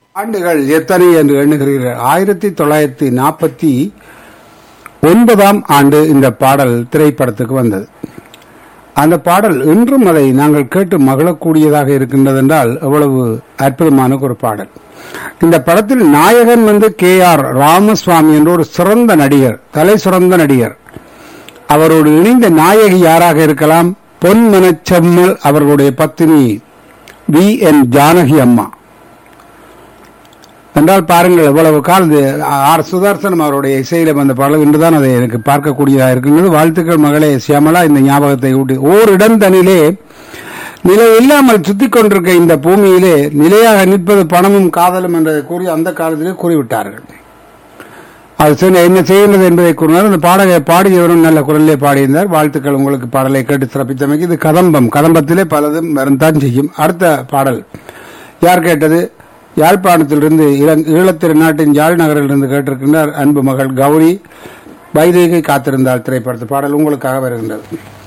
ஆண்டுகள் எத்தனை என்று எண்ணுகிறீர்கள் ஆயிரத்தி தொள்ளாயிரத்தி நாற்பத்தி ஒன்பதாம் ஆண்டு இந்த பாடல் திரைப்படத்துக்கு வந்தது அந்த பாடல் இன்றும் அதை நாங்கள் கேட்டு மகிழக்கூடியதாக இருக்கின்றது என்றால் எவ்வளவு அற்புதமான ஒரு பாடல் இந்த படத்தில் நாயகன் வந்து கே ஆர் ராமசுவாமி என்ற ஒரு சிறந்த நடிகர் தலை சிறந்த நடிகர் அவரோடு இணைந்த நாயகி யாராக இருக்கலாம் பொன்மனச்செம்மல் அவர்களுடைய பத்தினி வி என் ஜானகி அம்மா என்றால் பாருங்கள் எவ்வளவு கால் இது ஆர் சுதர்சனம் அவருடைய இசையில வந்த பாடல் இன்றுதான் அதை எனக்கு பார்க்கக்கூடியதாக இருக்கின்றது வாழ்த்துக்கள் மகளே சியாமலா இந்த ஞாபகத்தை ஊட்டி ஓரிடம் தனிலே நிலை இல்லாமல் சுத்திக் கொண்டிருக்க இந்த பூமியிலே நிலையாக நிற்பது பணமும் காதலும் என்றதை கூறி அந்த காலத்திலே கூறிவிட்டார்கள் அது சரி என்ன செய்கின்றது என்பதை கூறினார் அந்த பாடகை பாடியவரும் நல்ல குரலிலே பாடியிருந்தார் வாழ்த்துக்கள் உங்களுக்கு பாடலை கேட்டு சிறப்பித்தமைக்கு இது கதம்பம் கதம்பத்திலே பலதும் வரத்தான் செய்யும் அடுத்த பாடல் யார் கேட்டது யாழ்ப்பாணத்திலிருந்து இளங்- ஈழத்திரு நாட்டின் யாழ் நகரிலிருந்து கேட்டிருக்கின்றார் அன்பு மகள் கௌரி வைதேகி காத்திருந்தாள் திரைப்படத்து பாடல் உங்களுக்காக வருகின்றது